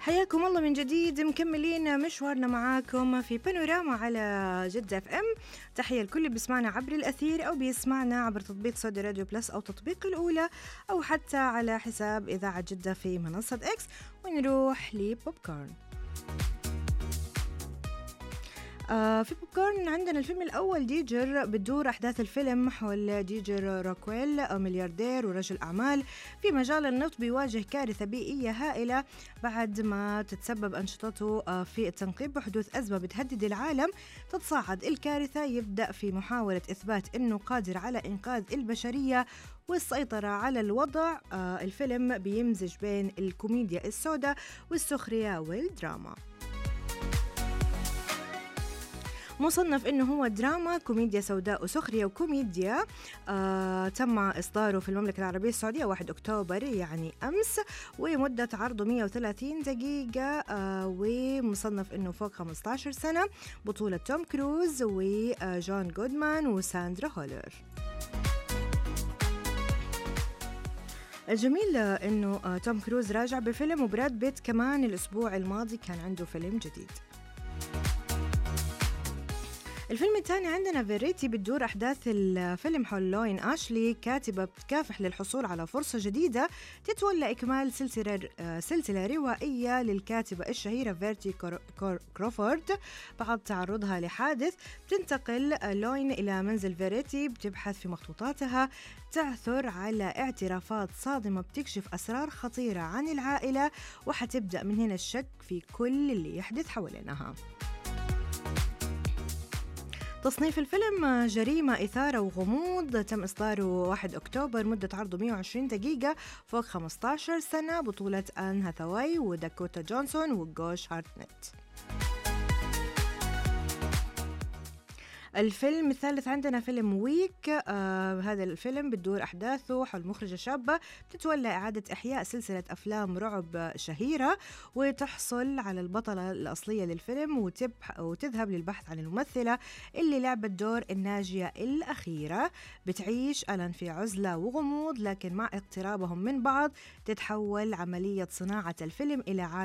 حياكم الله من جديد مكملين مشوارنا معاكم في بانوراما على جدة اف ام تحية لكل اللي بيسمعنا عبر الأثير أو بيسمعنا عبر تطبيق سعودي راديو بلس أو تطبيق الأولى أو حتى على حساب إذاعة جدة في منصة إكس ونروح لبوب كورن آه في بوب كورن عندنا الفيلم الأول ديجر بتدور أحداث الفيلم حول ديجر روكويل آه، ملياردير ورجل أعمال في مجال النفط بيواجه كارثة بيئية هائلة بعد ما تتسبب أنشطته آه في التنقيب بحدوث أزمة بتهدد العالم تتصاعد الكارثة يبدأ في محاولة إثبات أنه قادر على إنقاذ البشرية والسيطرة على الوضع آه الفيلم بيمزج بين الكوميديا السوداء والسخرية والدراما مصنف انه هو دراما كوميديا سوداء وسخريه وكوميديا آه تم اصداره في المملكه العربيه السعوديه 1 اكتوبر يعني امس ومده عرضه 130 دقيقه آه ومصنف انه فوق 15 سنه بطوله توم كروز وجون جودمان وساندرا هولر الجميل انه آه، توم كروز راجع بفيلم وبراد بيت كمان الاسبوع الماضي كان عنده فيلم جديد الفيلم الثاني عندنا فيريتي بتدور أحداث الفيلم حول لوين أشلي كاتبة بتكافح للحصول على فرصة جديدة تتولى إكمال سلسلة سلسلة روائية للكاتبة الشهيرة فيرتي كروفورد بعد تعرضها لحادث بتنتقل لوين إلى منزل فيريتي بتبحث في مخطوطاتها تعثر على اعترافات صادمة بتكشف أسرار خطيرة عن العائلة وحتبدأ من هنا الشك في كل اللي يحدث حوالينها تصنيف الفيلم جريمة إثارة وغموض تم إصداره 1 أكتوبر مدة عرضه 120 دقيقة فوق 15 سنة بطولة آن هاثاواي وداكوتا جونسون وجوش هارتنت الفيلم الثالث عندنا فيلم ويك آه هذا الفيلم بتدور أحداثه حول مخرجة شابة بتتولى إعادة إحياء سلسلة أفلام رعب شهيرة وتحصل على البطلة الأصلية للفيلم وتبح وتذهب للبحث عن الممثلة اللي لعبت دور الناجية الأخيرة بتعيش ألان في عزلة وغموض لكن مع اقترابهم من بعض تتحول عملية صناعة الفيلم إلى عالم